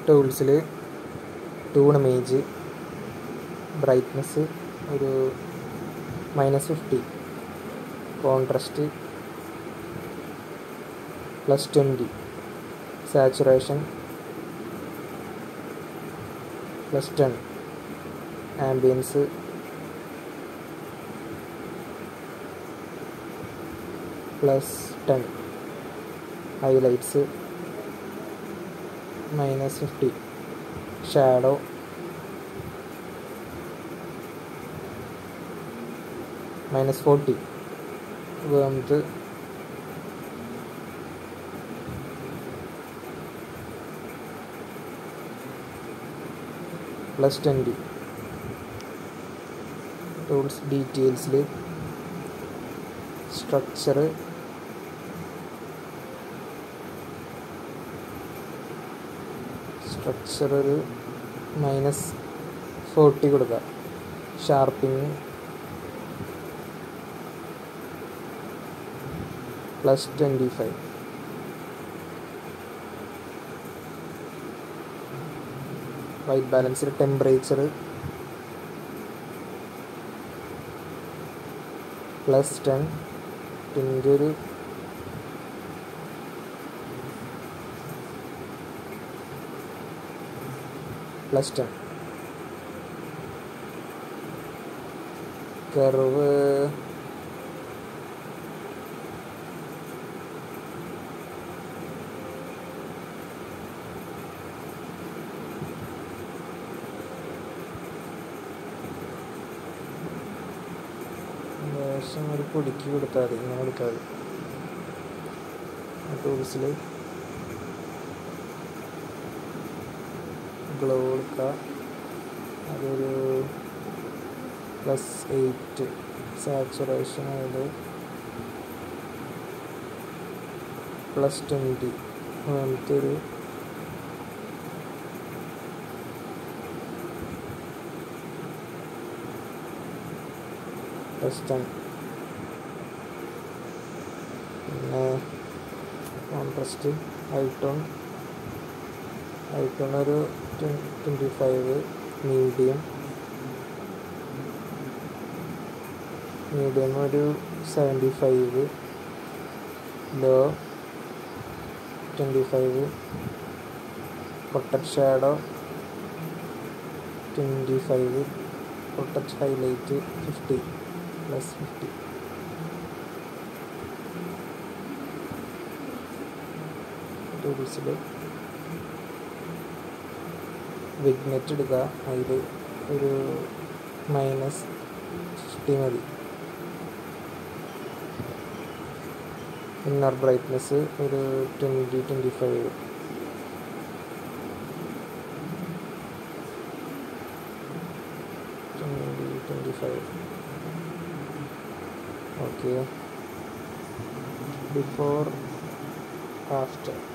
ടൂൾസിൽ tune image brightness ഒരു minus fifty contrast plus twenty saturation plus ten ambiance plus ten highlights minus fifty shadow minus forty warmth plus twenty tools ഡീറ്റെയിൽസിൽ structure structure ഒരു minus forty കൊടുക്കുക sharpening plus twenty five white ബാലൻസിൽ temperature plus ten ടിൻ്റെ ഒരു plus ten curve ലേശം ഒരു പൊടിക്ക് കൊടുത്താൽ മതി ഇങ്ങനെ കൊടുത്താൽ മതി ടൂൾസിൽ ഗ്ലോ കൊടുക്കുക അതൊരു പ്ലസ് എയ്റ്റ് സാച്ചുറേഷൻ ആയത് പ്ലസ് ട്വൻറ്റി അങ്ങനത്തെ ഒരു പ്ലസ് ടെൻ പിന്നെ കോൺട്രസ്റ്റ് ഐട്ടോൺ ഐട്ടോൺ ഒരു ട്വൻറ്റി ഫൈവ് മീഡിയം മീഡിയം ഒരു seventy five low twenty five protect shadow twenty five protect highlight fifty plus fifty ടൂൾസിൽ വിഗ്നെറ്റ് എടുക്കുക അതിൽ ഒരു മൈനസ് ഫിഫ്റ്റി മതി ഇന്നർ ബ്രൈറ്റ്നസ് ഒരു twenty twenty five twenty twenty five okay before after